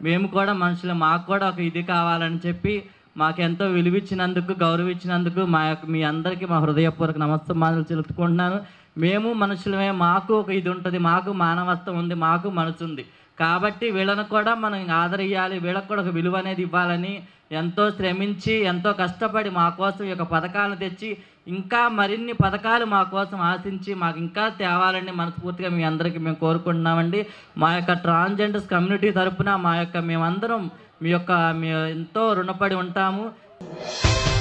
మేము కూడా మనుషులు మాకు కూడా ఒక ఇది కావాలని చెప్పి మాకెంతో విలువిచ్చినందుకు గౌరవించినందుకు మా యొక్క మీ అందరికీ మా హృదయపూర్వక నమస్తమానాలు తెలుపుకుంటున్నాను మేము మనుషులమే మాకు ఒక ఇది ఉంటుంది మాకు మానవత్వం ఉంది మాకు మనసు ఉంది కాబట్టి వీళ్ళను కూడా మనం ఆదరియాలి వీళ్ళకు కూడా ఒక విలువ అనేది ఇవ్వాలని ఎంతో శ్రమించి ఎంతో కష్టపడి మా కోసం ఈ యొక్క పథకాలను తెచ్చి ఇంకా మరిన్ని పథకాలు మా కోసం ఆశించి మాకు ఇంకా తేవాలని మనస్ఫూర్తిగా మీ అందరికీ మేము కోరుకుంటున్నామండి మా యొక్క ట్రాన్స్జెండర్స్ కమ్యూనిటీ తరపున మా యొక్క మేమందరం మీ యొక్క మీ ఎంతో రుణపడి ఉంటాము